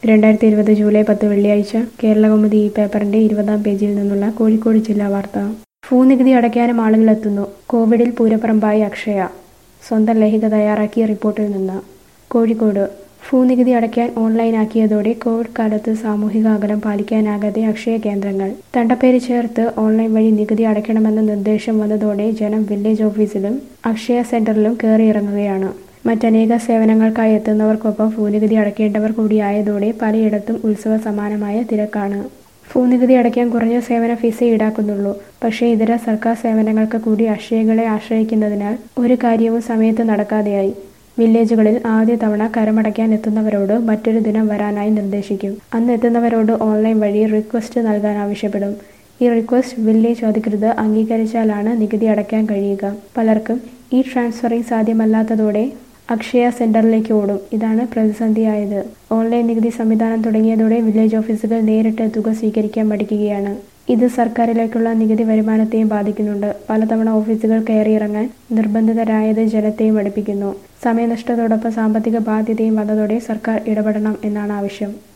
രണ്ടായിരത്തി ഇരുപത് ജൂലൈ പത്ത് വെള്ളിയാഴ്ച കേരളകൗമുദി ഈ പേപ്പറിന്റെ ഇരുപതാം പേജിൽ നിന്നുള്ള കോഴിക്കോട് ജില്ലാ വാർത്ത ഭൂനികുതി അടയ്ക്കാനും ആളുകൾ എത്തുന്നു കോവിഡിൽ പൂരപ്പറമ്പായി അക്ഷയ സ്വന്തം ലേഖിക തയ്യാറാക്കിയ റിപ്പോർട്ടിൽ നിന്ന് കോഴിക്കോട് ഭൂനികുതി അടയ്ക്കാൻ ഓൺലൈനാക്കിയതോടെ കോവിഡ് കാലത്ത് സാമൂഹിക അകലം പാലിക്കാനാകാതെ അക്ഷയ കേന്ദ്രങ്ങൾ തണ്ടപ്പേര് ചേർത്ത് ഓൺലൈൻ വഴി നികുതി അടയ്ക്കണമെന്ന നിർദ്ദേശം വന്നതോടെ ജനം വില്ലേജ് ഓഫീസിലും അക്ഷയ സെന്ററിലും കയറിയിറങ്ങുകയാണ് മറ്റനേക സേവനങ്ങൾക്കായി എത്തുന്നവർക്കൊപ്പം ഭൂനികുതി അടയ്ക്കേണ്ടവർ കൂടിയായതോടെ പലയിടത്തും ഉത്സവ സമാനമായ തിരക്കാണ് ഭൂനികുതി അടയ്ക്കാൻ കുറഞ്ഞ സേവന ഫീസേ ഈടാക്കുന്നുള്ളൂ പക്ഷേ ഇതര സർക്കാർ സേവനങ്ങൾക്ക് കൂടി അക്ഷയകളെ ആശ്രയിക്കുന്നതിനാൽ ഒരു കാര്യവും സമയത്ത് നടക്കാതെയായി വില്ലേജുകളിൽ ആദ്യ തവണ കരമടയ്ക്കാൻ എത്തുന്നവരോട് മറ്റൊരു ദിനം വരാനായി നിർദ്ദേശിക്കും അന്ന് എത്തുന്നവരോട് ഓൺലൈൻ വഴി റിക്വസ്റ്റ് നൽകാൻ ആവശ്യപ്പെടും ഈ റിക്വസ്റ്റ് വില്ലേജ് അധികൃതർ അംഗീകരിച്ചാലാണ് നികുതി അടയ്ക്കാൻ കഴിയുക പലർക്കും ഈ ട്രാൻസ്ഫറിംഗ് സാധ്യമല്ലാത്തതോടെ അക്ഷയ സെന്ററിലേക്ക് ഓടും ഇതാണ് പ്രതിസന്ധിയായത് ഓൺലൈൻ നികുതി സംവിധാനം തുടങ്ങിയതോടെ വില്ലേജ് ഓഫീസുകൾ നേരിട്ട് തുക സ്വീകരിക്കാൻ മടിക്കുകയാണ് ഇത് സർക്കാരിലേക്കുള്ള നികുതി വരുമാനത്തെയും ബാധിക്കുന്നുണ്ട് പലതവണ ഓഫീസുകൾ കയറിയിറങ്ങാൻ നിർബന്ധിതരായത് ജനത്തെയും അടുപ്പിക്കുന്നു സമയനഷ്ടത്തോടൊപ്പം സാമ്പത്തിക ബാധ്യതയും വന്നതോടെ സർക്കാർ ഇടപെടണം എന്നാണ് ആവശ്യം